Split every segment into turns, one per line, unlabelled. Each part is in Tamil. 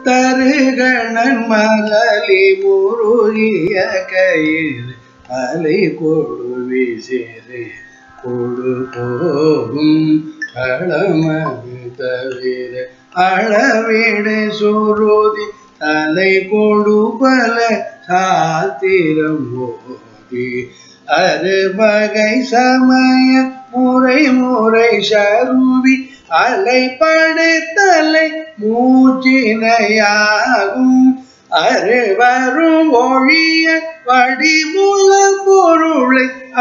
தருகணன் மலலி முருகிய கயிறு அலை கொடு விசிறு கொடு போகும் களமது தவிர அளவிடு சுருதி தலை கொடு பல சாத்திரம் ஓதி அறுபகை சமய முறை முறை சருவி அலைப்படுத்தலை மூச்சினையாகும் அறுவரும் ஒழிய வடிமுல பொருளை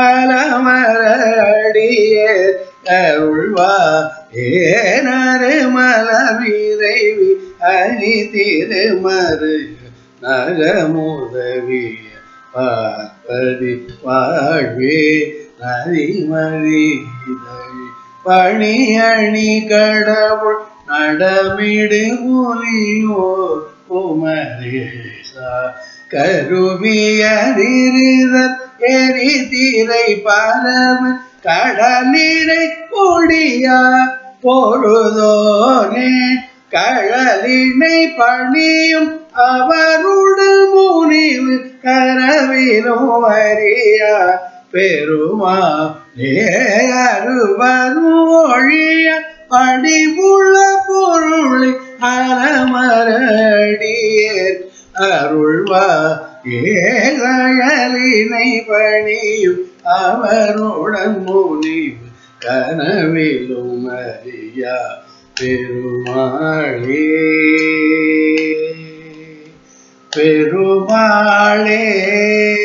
அலமரடிய அருள்வா ஏனரு மலவிரைவி அணி திருமரு நகமுதவிய பார்ப்பதி வாழ்வே நரிமறி பணி அணி கடவுள் நடமிடு புலியோர் குமரேசா கருவியறிதல் எரி திரை பரவ கடலிடை கொடியா பொருதோனே கழலினை பணியும் அவருடன் முனிவு கரவிலும் வரியா பெருமா அறுவரும் ஒழிய படிவுள்ள பொருளை அறமரடியேர் அருள்வா ஏகலினை பணியும் அவருடன் முனிவு கனவிலும் அறியா பெருமாளே பெருமாளே